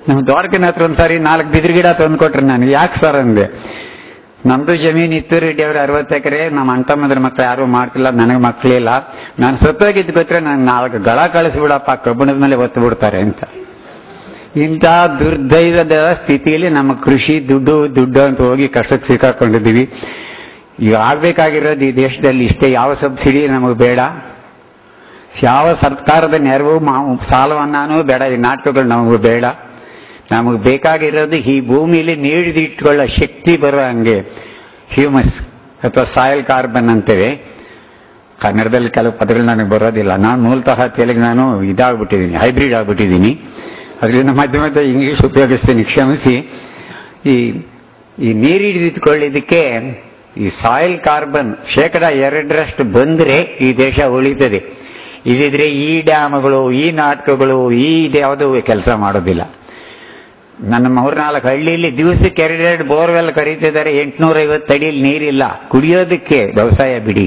ನಮ್ಮ ದ್ವಾರಕನ ಹತ್ರ ಒಂದ್ಸಾರಿ ನಾಲ್ಕು ಬಿದಿರು ಗಿಡ ತಂದು ಕೊಟ್ರು ನನಗೆ ಯಾಕೆ ಸರ್ ಅಂದೆ ನಮ್ದು ಜಮೀನ್ ಇತ್ತು ರೆಡ್ಡಿ ಅವ್ರ ಅರವತ್ತು ಎಕರೆ ನಮ್ಮ ಅಂಟಮ್ಮದ್ರ ಮಕ್ಳು ಯಾರು ಮಾಡ್ತಿಲ್ಲ ನನಗೆ ಮಕ್ಳಿಲ್ಲ ನಾನು ಸತ್ತೋಗಿದ್ದು ಗೊತ್ತರೆ ನಾನು ನಾಲ್ಕು ಗಳ ಕಳಿಸ್ಬಿಡಪ್ಪ ಕಬ್ಬಣದ ಮೇಲೆ ಒತ್ತು ಬಿಡ್ತಾರೆ ಅಂತ ಇಂಥ ದುರ್ದೈವದ ಸ್ಥಿತಿಯಲ್ಲಿ ನಮ್ಮ ಕೃಷಿ ದುಡ್ಡು ದುಡ್ಡು ಅಂತ ಹೋಗಿ ಕಷ್ಟಕ್ಕೆ ಸಿಕ್ಕಾಕೊಂಡಿದ್ದೀವಿ ಈಗ ಆಗ್ಬೇಕಾಗಿರೋದು ಈ ದೇಶದಲ್ಲಿ ಇಷ್ಟೇ ಯಾವ ಸಬ್ಸಿಡಿ ನಮಗೆ ಬೇಡ ಯಾವ ಸರ್ಕಾರದ ನೆರವು ಮಾ- ಸಾಲವನ್ನಾನು ಬೇಡ ಈ ನಾಟಕಗಳು ನಮಗೆ ಬೇಡ ನಮಗೆ ಬೇಕಾಗಿರೋದು ಈ ಭೂಮಿಯಲ್ಲಿ ನೀಡಿದಿಟ್ಕೊಳ್ಳೋ ಶಕ್ತಿ ಬರೋ ಹಂಗೆ ಹ್ಯೂಮಸ್ ಅಥವಾ ಸಾಯಿಲ್ ಕಾರ್ಬನ್ ಅಂತೇವೆ ಕನ್ನಡದಲ್ಲಿ ಕೆಲವು ಪದಗಳು ನನಗೆ ಬರೋದಿಲ್ಲ ನಾನು ಮೂಲತಃ ತೆಲುಗು ನಾನು ಇದಾಗ್ಬಿಟ್ಟಿದ್ದೀನಿ ಹೈಬ್ರಿಡ್ ಆಗ್ಬಿಟ್ಟಿದ್ದೀನಿ ಅದರಿಂದ ಮಧ್ಯ ಮಧ್ಯೆ ಇಂಗ್ಲಿಷ್ ಉಪಯೋಗಿಸ್ತೀನಿ ಕ್ಷಮಿಸಿ ಈ ಈ ನೀರು ಹಿಡಿದಿಟ್ಕೊಳ್ಳಿದ್ದಕ್ಕೆ ಈ ಸಾಯಿಲ್ ಕಾರ್ಬನ್ ಶೇಕಡ ಎರಡರಷ್ಟು ಬಂದ್ರೆ ಈ ದೇಶ ಉಳಿತದೆ ಇದಿದ್ರೆ ಈ ಡ್ಯಾಮ್ಗಳು ಈ ನಾಟಕಗಳು ಈ ಯಾವುದು ಕೆಲಸ ಮಾಡೋದಿಲ್ಲ ನನ್ನ ಮೂರ್ನಾಲ್ಕು ಹಳ್ಳಿಯಲ್ಲಿ ದಿವಸಕ್ಕೆ ಎರಡೆರಡು ಬೋರ್ವೆಲ್ ಕರೀತಿದ್ದಾರೆ ಎಂಟುನೂರ ಐವತ್ತು ಅಡಿಯಲ್ಲಿ ನೀರಿಲ್ಲ ಕುಡಿಯೋದಕ್ಕೆ ವ್ಯವಸಾಯ ಬಿಡಿ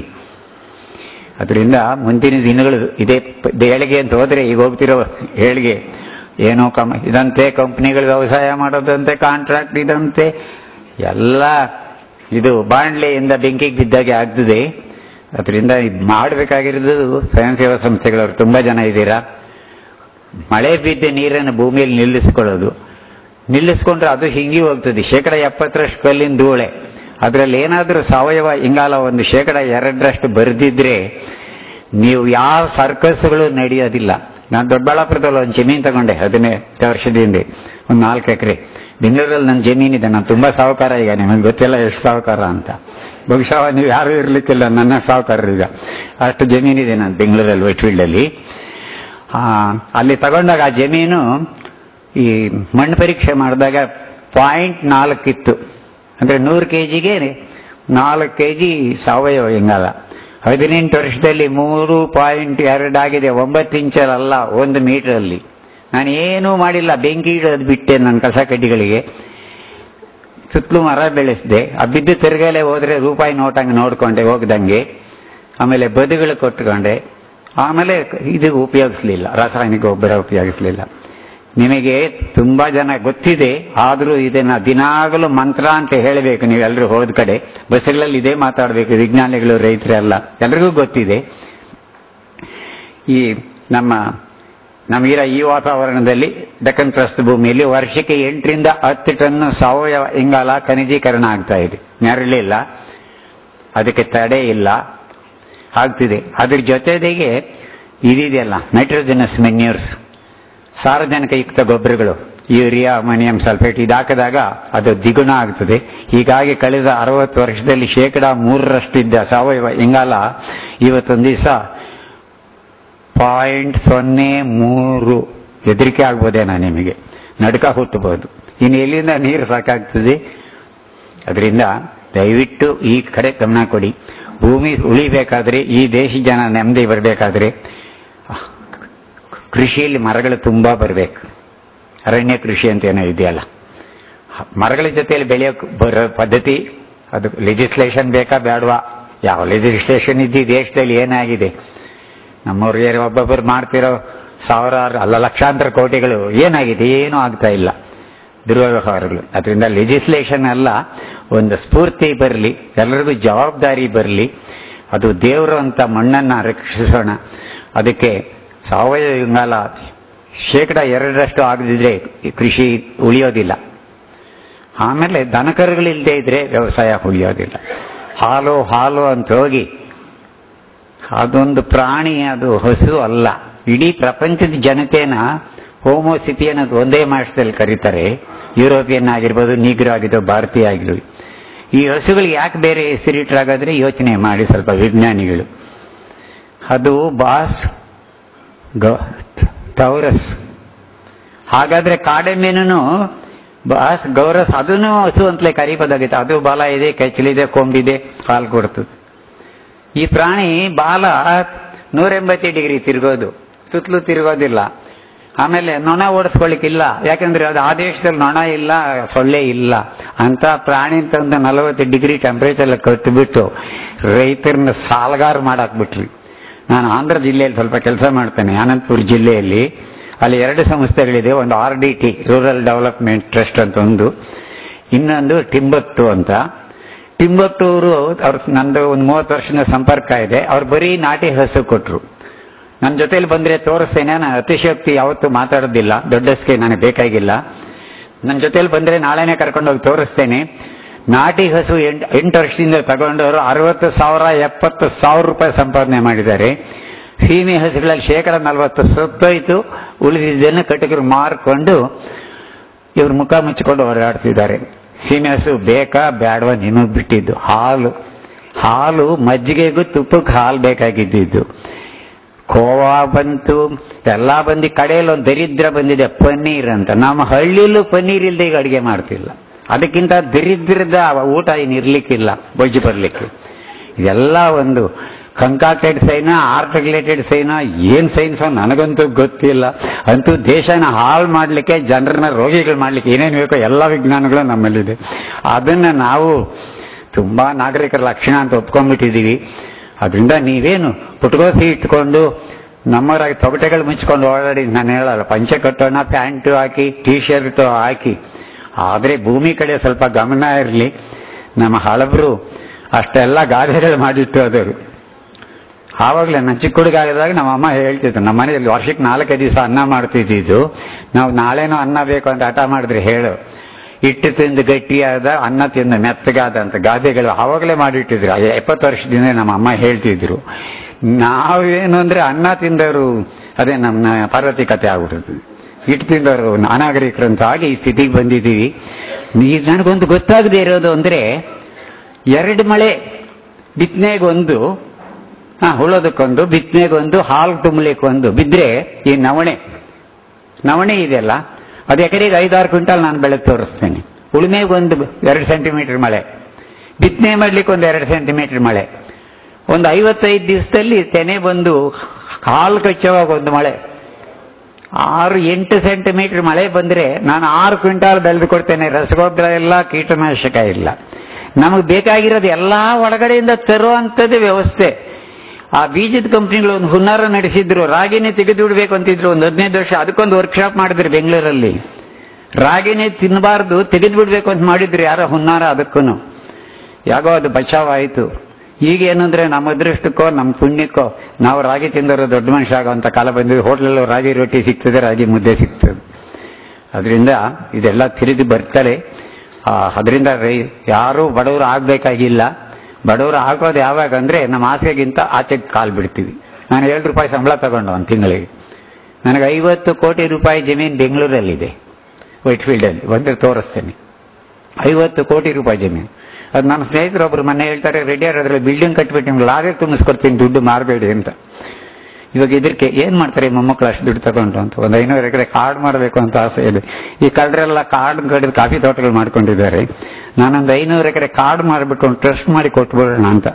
ಅದರಿಂದ ಮುಂದಿನ ದಿನಗಳು ಇದೇ ಪ- ಏಳಿಗೆ ಅಂತ ಹೋದ್ರೆ ಈಗ ಹೋಗ್ತಿರೋ ಏಳಿಗೆ ಏನೋ ಕಮ್ ಇದಂತೆ ಕಂಪ್ನಿಗಳು ವ್ಯವಸಾಯ ಮಾಡೋದಂತೆ ಕಾಂಟ್ರಾಕ್ಟ್ ಇದಂತೆ ಎಲ್ಲ ಇದು ಬಾಂಡ್ಲೆಯಿಂದ ಬೆಂಕಿಗೆ ಬಿದ್ದಾಗೆ ಆಗ್ತದೆ ಅದರಿಂದ ಇದ್ ಮಾಡಬೇಕಾಗಿರೋದು ಸ್ವಯಂ ಸೇವಾ ಸಂಸ್ಥೆಗಳವರು ತುಂಬಾ ಜನ ಇದ್ದೀರಾ ಮಳೆ ಬಿದ್ದ ನೀರನ್ನು ಭೂಮಿಯಲ್ಲಿ ನಿಲ್ಲಿಸ್ಕೊಳ್ಳೋದು ನಿಲ್ಲಿಸ್ಕೊಂಡ್ರೆ ಅದು ಹಿಂಗಿ ಹೋಗ್ತದೆ ಶೇಕಡ ಎಪ್ಪತ್ತರಷ್ಟು ಕಲ್ಲಿನ ಧೂಳೆ ಅದರಲ್ಲಿ ಏನಾದ್ರೂ ಸಾವಯವ ಇಂಗಾಲ ಒಂದು ಶೇಕಡ ಎರಡರಷ್ಟು ಬರೆದಿದ್ರೆ ನೀವು ಯಾವ ಸರ್ಕಸ್ಗಳು ನಡೆಯೋದಿಲ್ಲ ನಾನು ದೊಡ್ಡಬಳ್ಳಾಪುರದಲ್ಲಿ ಒಂದು ಜಮೀನು ತಗೊಂಡೆ ಹದಿನೈದು ವರ್ಷದ ಹಿಂದೆ ಒಂದು ನಾಲ್ಕು ಎಕರೆ ಬೆಂಗಳೂರಲ್ಲಿ ನನ್ನ ಜಮೀನಿದೆ ನಾನು ತುಂಬಾ ಸಾಹುಕಾರ ಈಗ ನಿಮಗೆ ಗೊತ್ತಿಲ್ಲ ಎಷ್ಟು ಸಾಹುಕಾರ ಅಂತ ಬಹುಶಃ ನೀವು ಯಾರು ಇರ್ಲಿಕ್ಕಿಲ್ಲ ನನ್ನ ಸಾಹುಕಾರ ಈಗ ಅಷ್ಟು ಜಮೀನಿದೆ ನಾನು ಬೆಂಗಳೂರಲ್ಲಿ ವೈಟ್ಫೀಲ್ಡ್ ಅಲ್ಲಿ ಆ, ಅಲ್ಲಿ ತಗೊಂಡಾಗ ಆ ಜಮೀನು ಈ ಮಣ್ಣು ಪರೀಕ್ಷೆ ಮಾಡಿದಾಗ ಪಾಯಿಂಟ್ ನಾಲ್ಕಿತ್ತು ಅಂದ್ರೆ ನೂರು ಕೆಜಿಗೆ ನಾಲ್ಕು ಕೆಜಿ ಸಾವಯವ ಇಂಗಾಲ ಹದಿನೆಂಟು ವರ್ಷದಲ್ಲಿ ಮೂರು ಪಾಯಿಂಟ್ ಎರಡು ಆಗಿದೆ ಒಂಬತ್ತು ಇಂಚಲ್ಲ ಒಂದು ಮೀಟರ್ ಅಲ್ಲಿ ನಾನು ಏನೂ ಮಾಡಿಲ್ಲ ಬೆಂಕಿ ಇಡೋದು ಬಿಟ್ಟೆ ನನ್ನ ಕಸ ಕಡ್ಡಿಗಳಿಗೆ ಸುತ್ತಲೂ ಮರ ಬೆಳೆಸಿದೆ ಆ ಬಿದ್ದು ತಿರುಗಲೆ ಹೋದ್ರೆ ರೂಪಾಯಿ ನೋಟ್ ಹಂಗೆ ನೋಡ್ಕೊಂಡೆ ಹೋಗ್ದಂಗೆ ಆಮೇಲೆ ಬದುಗಳು ಕೊಟ್ಕೊಂಡೆ ಆಮೇಲೆ ಇದು ಉಪಯೋಗಿಸ್ಲಿಲ್ಲ ರಾಸಾಯನಿಕ ಗೊಬ್ಬರ ಉಪಯೋಗಿಸ್ಲಿಲ್ಲ ನಿಮಗೆ ತುಂಬಾ ಜನ ಗೊತ್ತಿದೆ ಆದ್ರೂ ಇದನ್ನ ದಿನಾಗಲೂ ಮಂತ್ರ ಅಂತ ಹೇಳಬೇಕು ನೀವೆಲ್ಲರೂ ಹೋದ ಕಡೆ ಬಸ್ಗಳಲ್ಲಿ ಇದೇ ಮಾತಾಡಬೇಕು ವಿಜ್ಞಾನಿಗಳು ರೈತರೆಲ್ಲ ಎಲ್ರಿಗೂ ಗೊತ್ತಿದೆ ಈ ನಮ್ಮ ನಮಗಿರೋ ಈ ವಾತಾವರಣದಲ್ಲಿ ಡೆಕ್ಕನ್ ಟ್ರಸ್ಟ್ ಭೂಮಿಯಲ್ಲಿ ವರ್ಷಕ್ಕೆ ಎಂಟರಿಂದ ಹತ್ತು ಟನ್ ಸಾವಯವ ಇಂಗಾಲ ಖನಿಜೀಕರಣ ಆಗ್ತಾ ಇದೆ ನೆರಳಿಲ್ಲ ಅದಕ್ಕೆ ತಡೆ ಇಲ್ಲ ಆಗ್ತಿದೆ ಅದ್ರ ಜೊತೆಗೆ ಇದಿದೆಯಲ್ಲ ನೈಟ್ರೋಜನಸ್ ಮೆನ್ಯೂರ್ಸ್ ಸಾರಜನಕ ಯುಕ್ತ ಗೊಬ್ಬರಗಳು ಯೂರಿಯಾ ಅಮೋನಿಯಂ ಸಲ್ಫೇಟ್ ಇದು ಹಾಕಿದಾಗ ಅದು ದ್ವಿಗುಣ ಆಗ್ತದೆ ಹೀಗಾಗಿ ಕಳೆದ ಅರವತ್ತು ವರ್ಷದಲ್ಲಿ ಶೇಕಡ ಮೂರರಷ್ಟಿದ್ದ ಸಾವಯವ ಇಂಗಾಲ ಇವತ್ತೊಂದು ದಿವಸ ಪಾಯಿಂಟ್ ಸೊನ್ನೆ ಮೂರು ಹೆದರಿಕೆ ಆಗ್ಬೋದೇನಾ ನಿಮಗೆ ನಡುಕ ಹುಟ್ಟಬಹುದು ಇನ್ನು ಎಲ್ಲಿಂದ ನೀರು ಸಾಕಾಗ್ತದೆ ಅದರಿಂದ ದಯವಿಟ್ಟು ಈ ಕಡೆ ಗಮನ ಕೊಡಿ ಭೂಮಿ ಉಳಿಬೇಕಾದ್ರೆ ಈ ದೇಶ ಜನ ನೆಮ್ಮದಿ ಬರಬೇಕಾದ್ರೆ ಕೃಷಿಯಲ್ಲಿ ಮರಗಳು ತುಂಬಾ ಬರಬೇಕು ಅರಣ್ಯ ಕೃಷಿ ಅಂತ ಏನೋ ಇದೆಯಲ್ಲ ಮರಗಳ ಜೊತೆಯಲ್ಲಿ ಬೆಳೆಯೋಕೆ ಬರೋ ಪದ್ಧತಿ ಅದು ಲೆಜಿಸ್ಲೇಷನ್ ಬೇಕಾ ಬೇಡವಾ ಯಾವ ಲೆಜಿಸ್ಲೇಷನ್ ಇದ್ದು ಈ ದೇಶದಲ್ಲಿ ಏನಾಗಿದೆ ನಮ್ಮವ್ರಿಗೆ ಒಬ್ಬೊಬ್ಬರು ಮಾಡ್ತಿರೋ ಸಾವಿರಾರು ಅಲ್ಲ ಲಕ್ಷಾಂತರ ಕೋಟಿಗಳು ಏನಾಗಿದೆ ಏನೂ ಆಗ್ತಾ ಇಲ್ಲ ದುರ್ವ್ಯವಹಾರಗಳು ಅದರಿಂದ ಲೆಜಿಸ್ಲೇಷನ್ ಅಲ್ಲ ಒಂದು ಸ್ಫೂರ್ತಿ ಬರಲಿ ಎಲ್ಲರಿಗೂ ಜವಾಬ್ದಾರಿ ಬರಲಿ ಅದು ದೇವರು ಅಂತ ಮಣ್ಣನ್ನ ರಕ್ಷಿಸೋಣ ಅದಕ್ಕೆ ಸಾವಯವ ಇಂಗಾಲ ಶೇಕಡ ಎರಡರಷ್ಟು ಆಗದಿದ್ರೆ ಈ ಕೃಷಿ ಉಳಿಯೋದಿಲ್ಲ ಆಮೇಲೆ ದನಕರುಗಳಿಲ್ಲದೆ ಇದ್ರೆ ವ್ಯವಸಾಯ ಉಳಿಯೋದಿಲ್ಲ ಹಾಲು ಹಾಲು ಅಂತ ಹೋಗಿ ಅದೊಂದು ಪ್ರಾಣಿ ಅದು ಹಸು ಅಲ್ಲ ಇಡೀ ಪ್ರಪಂಚದ ಜನತೆನ ಹೋಮೋಸಿಪಿಯನ್ ಅದು ಒಂದೇ ಮಾಸದಲ್ಲಿ ಕರೀತಾರೆ ಯುರೋಪಿಯನ್ ಆಗಿರ್ಬೋದು ನೀಗ್ರೋ ಆಗಿದ್ದು ಭಾರತೀಯ ಆಗಿರ್ಬೋದು ಈ ಹಸುಗಳಿಗೆ ಯಾಕೆ ಬೇರೆ ಹೆಸರಿಟ್ರಾಗಾದ್ರೆ ಯೋಚನೆ ಮಾಡಿ ಸ್ವಲ್ಪ ವಿಜ್ಞಾನಿಗಳು ಅದು ಬಾಸ್ ಗ- ಟೌರಸ್ ಹಾಗಾದ್ರೆ ಕಾಡೆಮೀನು ಬಾಸ್ ಗೌರಸ್ ಅದನ್ನು ಹಸು ಅಂತಲೇ ಕರಿಬೋದಾಗಿತ್ತು ಅದು ಬಾಲ ಇದೆ ಕೆಚ್ಚಲಿದೆ ಕೊಂಬಿದೆ ಹಾಲು ಕೊಡ್ತದೆ ಈ ಪ್ರಾಣಿ ಬಾಲ ನೂರೆಂಬತ್ತು ಡಿಗ್ರಿ ತಿರುಗೋದು ಸುತ್ತಲೂ ತಿರುಗೋದಿಲ್ಲ ಆಮೇಲೆ ನೊಣ ಓಡಿಸ್ಕೊಳ್ಳಿಕ್ಕಿಲ್ಲ ಯಾಕಂದ್ರೆ ಅದು ಆ ದೇಶದಲ್ಲಿ ನೊಣ ಇಲ್ಲ ಸೊಳ್ಳೆ ಇಲ್ಲ ಅಂತ ಪ್ರಾಣಿ ತಂದು ನಲವತ್ತು ಡಿಗ್ರಿ ಟೆಂಪರೇಚರ್ ಕಟ್ಟಿಬಿಟ್ಟು ರೈತರನ್ನ ಸಾಲಗಾರ ಮಾಡಾಕ್ಬಿಟ್ರಿ ನಾನು ಆಂಧ್ರ ಜಿಲ್ಲೆಯಲ್ಲಿ ಸ್ವಲ್ಪ ಕೆಲಸ ಮಾಡ್ತೇನೆ ಅನಂತಪುರ ಜಿಲ್ಲೆಯಲ್ಲಿ ಅಲ್ಲಿ ಎರಡು ಸಂಸ್ಥೆಗಳಿದೆ ಒಂದು R D T rural development trust ಅಂತ ಒಂದು ಇನ್ನೊಂದು ಟಿಂಬಕ್ಟು ಅಂತ ಟಿಂಬಕ್ಟೂರು ಅವ್ರ ನಂದು ಒಂದು ಮೂವತ್ತು ವರ್ಷದ ಸಂಪರ್ಕ ಇದೆ ಅವ್ರು ಬರೀ ನಾಟಿ ಹಸು ಕೊಟ್ರು ನನ್ನ ಜೊತೆಲಿ ಬಂದ್ರೆ ತೋರಿಸ್ತೇನೆ ನಾನು ಅತಿಶಯೋಕ್ತಿ ಯಾವತ್ತೂ ಮಾತಾಡೋದಿಲ್ಲ ದೊಡ್ಡಸ್ಗೆ ನನಗೆ ಬೇಕಾಗಿಲ್ಲ ನನ್ನ ಜೊತೆಲಿ ಬಂದ್ರೆ ನಾಳೆನೆ ಕರ್ಕೊಂಡೋಗಿ ತೋರಿಸ್ತೇನೆ ನಾಟಿ ಹಸು ಎಂಟು ಎಂಟು ವರ್ಷದಿಂದ ತಗೊಂಡವರು ಅರವತ್ತು ಸಾವಿರ ಎಪ್ಪತ್ತು ಸಾವಿರ ರೂಪಾಯಿ ಸಂಪಾದನೆ ಮಾಡಿದ್ದಾರೆ ಸೀಮೆ ಹಸುಗಳಲ್ಲಿ ಶೇಕಡ ನಲವತ್ತು ಸತ್ತೋಯ್ತು ಉಳಿದಿದ್ದನ್ನು ಕಟಕರು ಮಾರ್ಕೊಂಡು ಇವ್ರು ಮುಖ ಮುಚ್ಚಿಕೊಂಡು ಓಡಾಡ್ತಿದ್ದಾರೆ ಸೀಮೆ ಹಸು ಬೇಕಾ ಬೇಡವಾ ನಿಮಗ್ ಬಿಟ್ಟಿದ್ದು ಹಾಲು ಹಾಲು ಮಜ್ಜಿಗೆಗೂ ತುಪ್ಪಕ್ಕೆ ಹಾಲು ಬೇಕಾಗಿದ್ದಿದ್ದು ಕೋವಾ ಬಂತು ಎಲ್ಲ ಬಂದು ಕಡೆಯಲ್ಲಿ ಒಂದು ದರಿದ್ರ ಬಂದಿದೆ ಪನ್ನೀರ್ ಅಂತ ನಮ್ಮ ಹಳ್ಳಿಲೂ ಪನ್ನೀರ್ ಇಲ್ಲದೆ ಈಗ ಅಡಿಗೆ ಮಾಡ್ತಿಲ್ಲ ಅದಕ್ಕಿಂತ ದರಿದ್ರದ ಊಟ ಏನು ಇರ್ಲಿಕ್ಕಿಲ್ಲ ಬೊಜ್ಜು ಬರ್ಲಿಕ್ಕೆ ಇದೆಲ್ಲ ಒಂದು ಕಂಕಾಟೆಡ್ ಸೈನ ಆರ್ಟ್ ರಿಲೇಟೆಡ್ ಸೈನ ಏನ್ ಸೈನ್ಸ್ ನನಗಂತೂ ಗೊತ್ತಿಲ್ಲ ಅಂತೂ ದೇಶನ ಹಾಳು ಮಾಡ್ಲಿಕ್ಕೆ ಜನರನ್ನ ರೋಗಿಗಳು ಮಾಡ್ಲಿಕ್ಕೆ ಏನೇನು ಬೇಕೋ ಎಲ್ಲ ವಿಜ್ಞಾನಗಳು ನಮ್ಮಲ್ಲಿದೆ ಅದನ್ನ ನಾವು ತುಂಬಾ ನಾಗರಿಕರ ಲಕ್ಷಣ ಅಂತ ಒಪ್ಕೊಂಡ್ಬಿಟ್ಟಿದೀವಿ ಅದರಿಂದ ನೀವೇನು ಪುಟ್ಕೋಸಿ ಇಟ್ಕೊಂಡು ನಮ್ಮರಾಗಿ ತೊಗಟೆಗಳು ಮುಚ್ಕೊಂಡು ಓಡಾಡಿ ನಾನು ಹೇಳಲ್ಲ ಪಂಚೆ ಕಟ್ಟೋಣ ಪ್ಯಾಂಟು ಹಾಕಿ ಟೀ ಶರ್ಟ್ ಹಾಕಿ ಆದ್ರೆ ಭೂಮಿ ಕಡೆ ಸ್ವಲ್ಪ ಗಮನ ಇರಲಿ ನಮ್ಮ ಹಳಬರು ಅಷ್ಟೆಲ್ಲ ಗಾದೆಗಳು ಮಾಡಿಟ್ಟು ಅದರು ಆವಾಗಲೇ ನಾನು ಚಿಕ್ಕ ಹುಡುಗ ಆಗಿದಾಗ ನಮ್ಮ ಅಮ್ಮ ಹೇಳ್ತಿದ್ರು ನಮ್ಮ ಮನೆಯಲ್ಲಿ ವರ್ಷಕ್ಕೆ ನಾಲ್ಕೈದು ದಿವಸ ಅನ್ನ ಮಾಡ್ತಿದ್ದಿದ್ದು ನಾವು ನಾಳೆನೂ ಅನ್ನ ಬೇಕು ಅಂತ ಹಠ ಮಾಡಿದ್ರೆ ಹೇಳು ಹಿಟ್ಟು ತಿಂದು ಗಟ್ಟಿಯಾದ ಅನ್ನ ತಿಂದು ಮೆತ್ತಗಾದ ಅಂತ ಗಾದೆಗಳು ಆವಾಗಲೇ ಮಾಡಿಟ್ಟಿದ್ರು ಅಯ್ಯ, ಎಪ್ಪತ್ತು ವರ್ಷದಿಂದ ನಮ್ಮ ಅಮ್ಮ ಹೇಳ್ತಿದ್ರು ನಾವೇನು ಅಂದ್ರೆ ಅನ್ನ ತಿಂದವರು ಅದೇ ನಮ್ಮ ಪಾರ್ವತಿ ಕತೆ ಆಗ್ಬಿಡ್ತದೆ ಹಿಟ್ಟು ತಿಂದವರು ಅನಾಗರಿಕರು ಅಂತ ಆಗಿ ಈ ಸ್ಥಿತಿಗೆ ಬಂದಿದ್ದೀವಿ ನೀ- ನನಗೊಂದು ಗೊತ್ತಾಗದೇ ಇರೋದು ಅಂದ್ರೆ ಎರಡು ಮಳೆ ಬಿತ್ತನೆಗೊಂದು ಹಾ ಉಳೋದಕ್ಕೊಂದು ಬಿತ್ತನೆಗೊಂದು ಹಾಲು ತುಂಬಲಿಕ್ಕೊಂದು ಬಿದ್ರೆ ಈ ನವಣೆ ನವಣೆ ಇದೆಯಲ್ಲ ಅದು ಎಕರೆಗೆ ಐದಾರು ಕ್ವಿಂಟಲ್ ನಾನು ಬೆಳೆದು ತೋರಿಸ್ತೇನೆ ಉಳುಮೆಗೊಂದು ಎರಡು ಸೆಂಟಿಮೀಟರ್ ಮಳೆ ಬಿತ್ತನೆ ಮಾಡ್ಲಿಕ್ಕೆ ಒಂದು ಎರಡು ಸೆಂಟಿಮೀಟರ್ ಮಳೆ ಒಂದು ಐವತ್ತೈದು ದಿವಸದಲ್ಲಿ ತೆನೆ ಬಂದು ಹಾಲು ಕಚ್ಚುವಾಗ ಒಂದು ಮಳೆ ಆರು ಎಂಟು ಸೆಂಟಿಮೀಟರ್ ಮಳೆ ಬಂದ್ರೆ ನಾನು ಆರು ಕ್ವಿಂಟಾಲ್ ಬೆಳೆದು ಕೊಡ್ತೇನೆ ರಸಗೊಬ್ಬರ ಇಲ್ಲ ಕೀಟನಾಶಕ ಇಲ್ಲ ನಮಗೆ ಬೇಕಾಗಿರೋದು ಎಲ್ಲಾ ಒಳಗಡೆಯಿಂದ ತರುವಂತದ್ದು ವ್ಯವಸ್ಥೆ ಆ ಬೀಜದ ಕಂಪ್ನಿಗಳು ಒಂದು ಹುನ್ನಾರ ನಡೆಸಿದ್ರು ರಾಗಿನೇ ತೆಗೆದು ಬಿಡ್ಬೇಕು ಅಂತಿದ್ರು ಒಂದು ಹದಿನೈದು ವರ್ಷ ಅದಕ್ಕೊಂದು ವರ್ಕ್ಶಾಪ್ ಮಾಡಿದ್ರು ಬೆಂಗಳೂರಲ್ಲಿ ರಾಗಿನೇ ತಿನ್ನಬಾರ್ದು ತೆಗೆದು ಬಿಡ್ಬೇಕು ಅಂತ ಮಾಡಿದ್ರು ಯಾರೋ ಹುನ್ನಾರ ಅದಕ್ಕೂ ಯಾಗೋ ಅದು ಬಚಾವ್ ಆಯಿತು ಈಗ ಏನಂದ್ರೆ ನಮ್ಮ ಅದೃಷ್ಟಕ್ಕೋ ನಮ್ಮ ಪುಣ್ಯಕ್ಕೋ ನಾವು ರಾಗಿ ತಿಂದವರು ದೊಡ್ಡ ಮನುಷ್ಯ ಆಗೋಂಥ ಕಾಲ ಬಂದಿದೆ ಹೋಟ್ಲಲ್ಲೂ ರಾಗಿ ರೊಟ್ಟಿ ಸಿಗ್ತದೆ ರಾಗಿ ಮುದ್ದೆ ಸಿಗ್ತದೆ ಅದರಿಂದ ಇದೆಲ್ಲ ತಿರುಗಿ ಬರ್ತಾರೆ ಅದರಿಂದ ಯಾರೂ ಬಡವರು ಆಗ್ಬೇಕಾಗಿಲ್ಲ ಬಡವರು ಆಗೋದು ಯಾವಾಗ ಅಂದ್ರೆ ನಮ್ಮ ಆಸೆಗಿಂತ ಆಚೆಗೆ ಕಾಲ್ ಬಿಡ್ತೀವಿ ನಾನು ಏಳು ರೂಪಾಯಿ ಸಂಬಳ ತಗೊಂಡು ಒಂದು ತಿಂಗಳಿಗೆ ನನಗೆ ಐವತ್ತು ಕೋಟಿ ರೂಪಾಯಿ ಜಮೀನು ಬೆಂಗಳೂರಲ್ಲಿದೆ ವೈಟ್ಫೀಲ್ಡಲ್ಲಿ ಬಂದ್ರೆ ತೋರಿಸ್ತೇನೆ ಐವತ್ತು ಕೋಟಿ ರೂಪಾಯಿ ಜಮೀನು ಅದು ನನ್ನ ಸ್ನೇಹಿತರೊಬ್ರು ಮೊನ್ನೆ ಹೇಳ್ತಾರೆ ರೆಡಿಯಾರ್ ಅದ್ರಲ್ಲಿ ಬಿಲ್ಡಿಂಗ್ ಕಟ್ಬಿಟ್ಟು ನಿಮ್ಗೆ ಲಾಗೆ ತುಂಬಿಸ್ಕೊಡ್ತೀನಿ ದುಡ್ಡು ಮಾರಬೇಡಿ ಅಂತ ಇವಾಗ ಇದಕ್ಕೆ ಏನ್ ಮಾಡ್ತಾರೆ ಈ ಮೊಮ್ಮಕ್ಕಳು ಅಷ್ಟು ದುಡ್ಡು ತಗೊಂಡು ಅಂತ ಒಂದು ಐನೂರು ಎಕರೆ ಕಾರ್ಡ್ ಮಾಡಬೇಕು ಅಂತ ಆಸೆ ಇದೆ ಈ ಕಳ್ಳರೆಲ್ಲ ಕಾರ್ಡ್ ಕಡಿದು ಕಾಫಿ ತೋಟಗಳು ಮಾಡ್ಕೊಂಡಿದ್ದಾರೆ ನಾನೊಂದು ಐನೂರು ಎಕರೆ ಕಾರ್ಡ್ ಮಾಡಿಬಿಟ್ಟು ಒಂದು ಟ್ರಸ್ಟ್ ಮಾಡಿ ಕೊಟ್ಬಿಡೋಣ ಅಂತ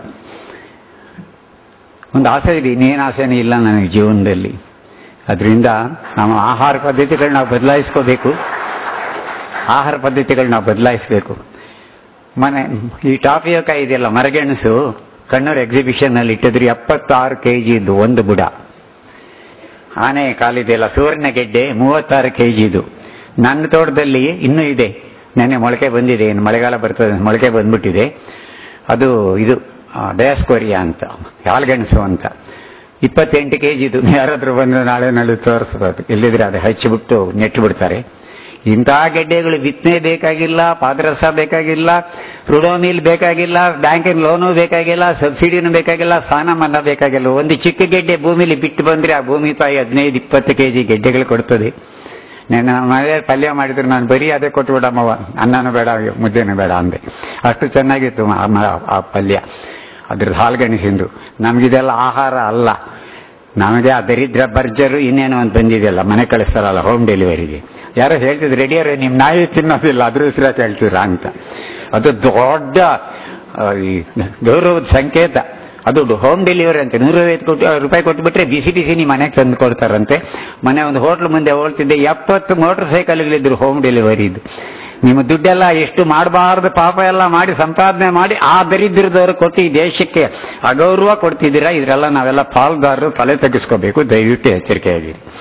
ಒಂದು ಆಸೆ ಇದೆ ಇನ್ನೇನು ಆಸೆನೇ ಇಲ್ಲ ನನಗೆ ಜೀವನದಲ್ಲಿ ಅದರಿಂದ ನಮ್ಮ ಆಹಾರ ಪದ್ಧತಿಗಳು ನಾವು ಬದಲಾಯಿಸ್ಕೋಬೇಕು ಆಹಾರ ಪದ್ಧತಿಗಳು ನಾವು ಬದಲಾಯಿಸಬೇಕು ಮನೆ ಈ ಟಾಪಿಯೋಕ ಇದೆಯಲ್ಲ ಮರಗೆಣಸು ಕಣ್ಣೂರು ಎಕ್ಸಿಬಿಷನ್ ಅಲ್ಲಿ ಇಟ್ಟಿದ್ರಿ ಎಪ್ಪತ್ತಾರು ಕೆಜಿ ಇದು ಒಂದು ಬುಡ ಆನೆ ಕಾಲಿದೆಯಲ್ಲ ಸುವರ್ಣ ಗೆಡ್ಡೆ ಮೂವತ್ತಾರು ಕೆಜಿ ಇದು ನನ್ನ ತೋಟದಲ್ಲಿ ಇನ್ನೂ ಇದೆ ನೆನ್ನೆ ಮೊಳಕೆ ಬಂದಿದೆ ಇನ್ನು ಮಳೆಗಾಲ ಬರ್ತದೆ ಮೊಳಕೆ ಬಂದ್ಬಿಟ್ಟಿದೆ ಅದು ಇದು ಡಯಾಸ್ಕೋರಿಯಾ ಅಂತ ಹಾಲ್ಗೆಣಸು ಅಂತ ಇಪ್ಪತ್ತೆಂಟು ಕೆಜಿ ಇದು ಯಾರಾದ್ರೂ ಬಂದ್ರೆ ನಾಳೆ ನಾಳೆ ತೋರಿಸ್ಬೋದು ಇಲ್ಲಿದ್ರೆ ಅದು ಹಚ್ಚಿಬಿಟ್ಟು ನೆಟ್ಟು ಬಿಡ್ತಾರೆ ಇಂತಹ ಗೆಡ್ಡೆಗಳು ಬಿತ್ತನೆ ಬೇಕಾಗಿಲ್ಲ ಪಾದರಸ ಬೇಕಾಗಿಲ್ಲ ರುಡೋಮಿಲ್ ಬೇಕಾಗಿಲ್ಲ ಬ್ಯಾಂಕಿನ ಲೋನು ಬೇಕಾಗಿಲ್ಲ ಸಬ್ಸಿಡಿನೂ ಬೇಕಾಗಿಲ್ಲ ಸಾಲ ಮನ್ನಾ ಬೇಕಾಗಿಲ್ಲ ಒಂದು ಚಿಕ್ಕ ಗೆಡ್ಡೆ ಭೂಮಿಲಿ ಬಿಟ್ಟು ಬಂದ್ರೆ ಆ ಭೂಮಿ ತಾಯಿ ಹದಿನೈದು ಇಪ್ಪತ್ತು ಕೆಜಿ ಗೆಡ್ಡೆಗಳು ಕೊಡ್ತದೆ ನಾನು ಮನೆ ಪಲ್ಯ ಮಾಡಿದ್ರೆ ನಾನು ಬರೀ ಅದೇ ಕೊಟ್ಟು ಬಿಡಮ್ಮವ ಅನ್ನನೂ ಬೇಡ ಮುದ್ದೆನೂ ಬೇಡ ಅಂದೆ ಅಷ್ಟು ಚೆನ್ನಾಗಿತ್ತು ಆ ಮ- ಆ ಪಲ್ಯ ಅದ್ರದ್ದು ಹಾಲ್ಗಣಿಸಿಂದು ನಮಗಿದೆಲ್ಲ ಆಹಾರ ಅಲ್ಲ ನಮಗೆ ಆ ದರಿದ್ರ ಬರ್ಜರು ಇನ್ನೇನೋ ಒಂದು ಬಂದಿದೆಯಲ್ಲ ಮನೆ ಕಳಿಸ್ತಾರಲ್ಲ ಹೋಮ್ ಡೆಲಿವರಿಗೆ ಯಾರೋ ಹೇಳ್ತಿದ್ರು ರೆಡಿಯವ್ರೆ ನಿಮ್ ನಾಯಿ ತಿನ್ನೋದಿಲ್ಲ ಅದ್ರ ಹೆಸರು ಯಾಕೆ ಹೇಳ್ತೀರಾ ಅಂತ ಅದು ದೊಡ್ಡ ಆ, ಈ ಗೌರವದ ಸಂಕೇತ ಅದು ಹೋಮ್ ಡೆಲಿವರಿ ಅಂತ ನೂರೈವತ್ತು ಕೊಟ್ಟು ರೂಪಾಯಿ ಕೊಟ್ಟುಬಿಟ್ರೆ ಬಿಸಿ ಬಿಸಿ ನಿಮ್ಮ ಮನೆಗೆ ತಂದು ಕೊಡ್ತಾರಂತೆ ಮನೆ ಒಂದು ಹೋಟ್ಲ್ ಮುಂದೆ ಹೋಗ್ತಿದ್ದೆ ಎಪ್ಪತ್ತು ಮೋಟರ್ ಸೈಕಲ್ಗಳಿದ್ರು ಹೋಮ್ ಡೆಲಿವರಿ ಇದು ನಿಮ್ಮ ದುಡ್ಡೆಲ್ಲ ಎಷ್ಟು ಮಾಡಬಾರ್ದು ಪಾಪ ಎಲ್ಲ ಮಾಡಿ ಸಂಪಾದನೆ ಮಾಡಿ ಆ ದರಿದ್ರದವರು ಕೊಟ್ಟು ಈ ದೇಶಕ್ಕೆ ಅಗೌರವ ಕೊಡ್ತಿದ್ದೀರಾ ಇದ್ರೆಲ್ಲ ನಾವೆಲ್ಲ ಪಾಲ್ಗಾರರು ತಲೆ ತೆಗೆಸ್ಕೋಬೇಕು ದಯವಿಟ್ಟು ಎಚ್ಚರಿಕೆ ಆಗಿರಿ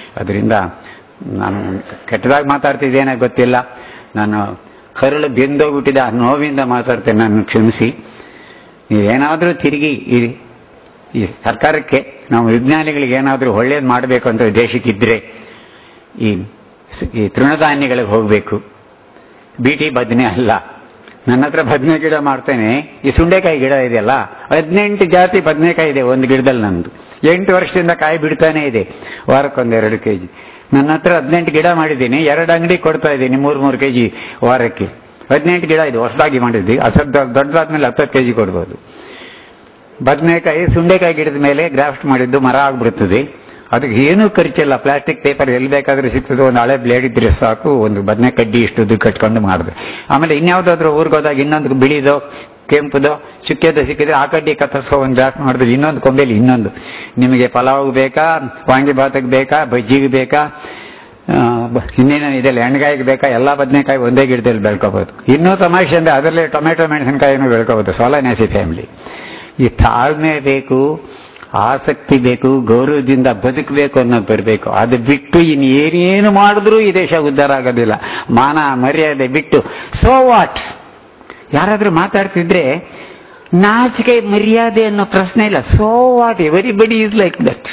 ಅದರಿಂದ ನಾನು ಕೆಟ್ಟದಾಗಿ ಮಾತಾಡ್ತಿದ್ದೇನೆ ಗೊತ್ತಿಲ್ಲ ನಾನು ಕರಳು ಬೆಂದೋಗ್ಬಿಟ್ಟಿದೆ ಆ ನೋವಿಂದ ಮಾತಾಡ್ತೇನೆ ನಾನು ಕ್ಷಮಿಸಿ ನೀವೇನಾದರೂ ತಿರುಗಿ ಈ ಈ ಸರ್ಕಾರಕ್ಕೆ ನಾವು ವಿಜ್ಞಾನಿಗಳಿಗೆ ಏನಾದರೂ ಒಳ್ಳೇದು ಮಾಡಬೇಕು ಅಂತ ದೇಶಕ್ಕಿದ್ರೆ ಈ ಸ್- ಈ ತೃಣಧಾನ್ಯಗಳಿಗೆ ಹೋಗಬೇಕು ಬೀಟಿ ಬದನೆ ಅಲ್ಲ ನನ್ನ ಹತ್ರ ಬದನೆ ಗಿಡ ಮಾಡ್ತೇನೆ ಈ ಸುಂಡೆಕಾಯಿ ಗಿಡ ಇದೆಯಲ್ಲ ಹದಿನೆಂಟು ಜಾತಿ ಬದನೆಕಾಯಿ ಇದೆ ಒಂದು ಗಿಡದಲ್ಲಿ ನಂದು ಎಂಟು ವರ್ಷದಿಂದ ಕಾಯಿ ಬಿಡ್ತಾನೆ ಇದೆ ವಾರಕ್ಕೊಂದು ಎರಡು ಕೆಜಿ ನನ್ನ ಹತ್ರ ಹದಿನೆಂಟು ಗಿಡ ಮಾಡಿದ್ದೀನಿ ಎರಡು ಅಂಗಡಿ ಕೊಡ್ತಾ ಇದ್ದೀನಿ ಮೂರು ಮೂರು ಕೆಜಿ ವಾರಕ್ಕೆ ಹದಿನೆಂಟು ಗಿಡ ಇದೆ ಹೊಸದಾಗಿ ಮಾಡಿದ್ವಿ ಅಸದ್ ದೊಡ್ಡದಾದ್ಮೇಲೆ ಹತ್ತತ್ತು ಕೆಜಿ ಕೊಡ್ಬೋದು ಬದನೆಕಾಯಿ ಸುಂಡೆಕಾಯಿ ಗಿಡದ ಮೇಲೆ ಗ್ರಾಫ್ಟ್ ಮಾಡಿದ್ದು ಮರ ಆಗ್ಬಿಡುತ್ತದೆ ಅದಕ್ಕೆ ಏನೂ ಖರ್ಚಿಲ್ಲ ಪ್ಲಾಸ್ಟಿಕ್ ಪೇಪರ್ ಎಲ್ಲಿ ಬೇಕಾದ್ರೆ ಸಿಗ್ತದೆ ಒಂದು ಹಳೆ ಬ್ಲೇಡ್ ಇದ್ರೆ ಸಾಕು ಒಂದು ಬದನೆ ಕಡ್ಡಿ ಇಷ್ಟುದ್ದು ಕಟ್ಕೊಂಡು ಮಾಡಿದೆ ಆಮೇಲೆ ಇನ್ಯಾವುದಾದ್ರೂ ಊರಿಗೆ ಹೋದಾಗ ಇನ್ನೊಂದು ಬಿಳಿದೋ ಕೆಂಪುದೋ ಚುಕ್ಕೆದೋ ಸಿಕ್ಕಿದ್ರೆ ಆ ಕಡ್ಡಿ ಕತ್ತರಿಸೋ ಒಂದು ಗ್ರಾಫ್ಟ್ ಮಾಡಿದ್ರೆ ಇನ್ನೊಂದು ಕೊಂಬೆಲಿ ಇನ್ನೊಂದು ನಿಮಗೆ ಪಲಾವ್ ಬೇಕಾ ವಾಂಗಿಭಾತಕ್ಕೆ ಬೇಕಾ ಬಜ್ಜಿಗೆ ಬೇಕಾ ಆ, ಬ- ಇನ್ನೇನೇನು ಇದೆಲ್ಲ ಎಣ್ಣೆಗಾಯಿಗೆ ಬೇಕಾ ಎಲ್ಲಾ ಬದನೆಕಾಯಿ ಒಂದೇ ಗಿಡದಲ್ಲಿ ಬೆಳ್ಕೋಬಹುದು ಇನ್ನೂ ತಮಾಷೆ ಅಂದ್ರೆ ಅದರಲ್ಲೇ ಟೊಮೆಟೊ ಮೆಣಸಿನಕಾಯಿನೂ ಬೆಳ್ಕೋಬಹುದು ಸೋಲಾನೇಸಿ ಫ್ಯಾಮಿಲಿ ಈ ತಾಳ್ಮೆ ಬೇಕು ಆಸಕ್ತಿ ಬೇಕು ಗೌರವದಿಂದ ಬದುಕಬೇಕು ಅನ್ನೋದು ಬರಬೇಕು ಅದು ಬಿಟ್ಟು ಇನ್ನು ಏನೇನು ಮಾಡಿದ್ರೂ ಈ ದೇಶ ಉದ್ಧಾರ ಆಗೋದಿಲ್ಲ ಮಾನ ಮರ್ಯಾದೆ ಬಿಟ್ಟು ಸೋ ವಾಟ್ ಯಾರಾದ್ರೂ ಮಾತಾಡ್ತಿದ್ರೆ ನಾಚಿಕೆ ಮರ್ಯಾದೆ ಅನ್ನೋ ಪ್ರಶ್ನೆ ಇಲ್ಲ so what everybody is like that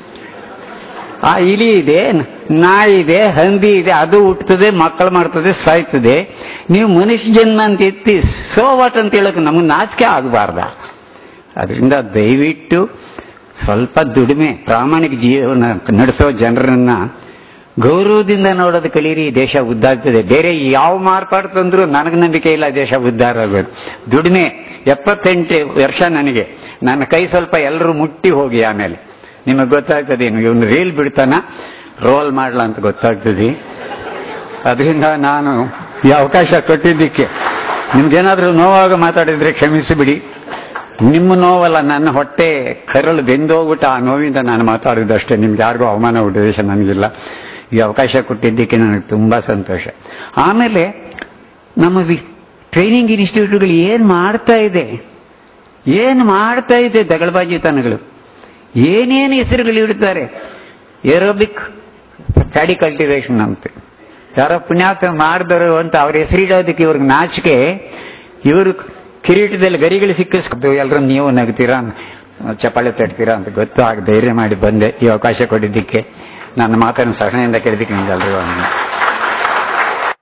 ಆ ಇಲಿ ಇದೆ ನಾಯಿ ಇದೆ ಹಂದಿ ಇದೆ ಅದು ಹುಟ್ಟುತ್ತದೆ ಮಕ್ಕಳು ಮಾಡ್ತದೆ ಸಾಯ್ತದೆ ನೀವು ಮನುಷ್ಯ ಜನ್ಮ ಅಂತ ಎತ್ತಿ ಸೋ ವಾಟ್ ಅಂತ ಹೇಳಕ್ ನಮಗೆ ನಾಚಿಕೆ ಆಗಬಾರ್ದ ಅದರಿಂದ ದಯವಿಟ್ಟು ಸ್ವಲ್ಪ ದುಡಿಮೆ ಪ್ರಾಮಾಣಿಕ ಜೀವನ ನಡೆಸೋ ಜನರನ್ನ ಗೌರವದಿಂದ ನೋಡೋದು ಕಲೀರಿ ಈ ದೇಶ ಉದ್ದಾಗ್ತದೆ ಬೇರೆ ಯಾವ ಮಾರ್ಪಾಡು ತಂದ್ರೂ ನನಗೆ ನಂಬಿಕೆ ಇಲ್ಲ ದೇಶ ಉದ್ಧಾರ ಆಗೋದು ದುಡಿಮೆ ಎಪ್ಪತ್ತೆಂಟು ವರ್ಷ ನನಗೆ ನನ್ನ ಕೈ ಸ್ವಲ್ಪ ಎಲ್ಲರೂ ಮುಟ್ಟಿ ಹೋಗಿ ಆಮೇಲೆ ನಿಮಗೆ ಗೊತ್ತಾಗ್ತದೆ ಇವನು ರೀಲ್ ಬಿಡ್ತಾನ ರೋಲ್ ಮಾಡ್ಲಾ ಅಂತ ಗೊತ್ತಾಗ್ತದೆ ಅದರಿಂದ ನಾನು ಈ ಅವಕಾಶ ಕೊಟ್ಟಿದ್ದಕ್ಕೆ ನಿಮ್ಗೇನಾದ್ರೂ ನೋವಾಗ ಮಾತಾಡಿದ್ರೆ ಕ್ಷಮಿಸಿಬಿಡಿ ನಿಮ್ಮ ನೋವಲ್ಲ ನನ್ನ ಹೊಟ್ಟೆ ಕರಳು ಬೆಂದೋಗ್ಬಿಟ್ಟು ಆ ನೋವಿಂದ ನಾನು ಮಾತಾಡಿದಷ್ಟೇ ನಿಮ್ಗೆ ಯಾರಿಗೂ ಅವಮಾನ ಉದ್ದೇಶ ನನಗಿಲ್ಲ ಈ ಅವಕಾಶ ಕೊಟ್ಟಿದ್ದಕ್ಕೆ ನನಗೆ ತುಂಬಾ ಸಂತೋಷ ಆಮೇಲೆ ನಮ್ಮ ವಿ- ಟ್ರೈನಿಂಗ್ ಇನ್ಸ್ಟಿಟ್ಯೂಟ್ಗಳು ಏನ್ ಮಾಡ್ತಾ ಇದೆ ಏನ್ ಮಾಡ್ತಾ ಇದೆ ದಗಳಬಾಜಿತನಗಳು ಏನೇನು ಹೆಸರುಗಳು ಇಡ್ತಾರೆ ಏರೋಬಿಕ್ ಪ್ಯಾಡಿ ಕಲ್ಟಿವೇಶನ್ ಅಂತ ಯಾರೋ ಪುಣ್ಯಾತ್ಮ ಮಾಡಿದರು ಅಂತ ಅವ್ರ ಹೆಸರಿಡೋದಕ್ಕೆ ಇವ್ರಿಗೆ ನಾಚಿಕೆ ಇವರು ಕಿರೀಟದಲ್ಲಿ ಗರಿಗಳು ಸಿಕ್ಕಿಸ್ಕೊಂಡು ಎಲ್ಲರೂ ನೀವು ನಗ್ತೀರಾ ಚಪ್ಪಾಳೆ ತಟ್ತೀರಾ ಅಂತ ಗೊತ್ತು ಆಗ ಧೈರ್ಯ ಮಾಡಿ ಬಂದೆ ಈ ಅವಕಾಶ ಕೊಟ್ಟಿದ್ದಕ್ಕೆ ನನ್ನ ಮಾತನ್ನು ಸಹನೆಯಿಂದ ಕೇಳಿದ್ದಕ್ಕೆ ನಿಮ್ಗೆ ಎಲ್ರಿಗೂ ವಂದನೆ.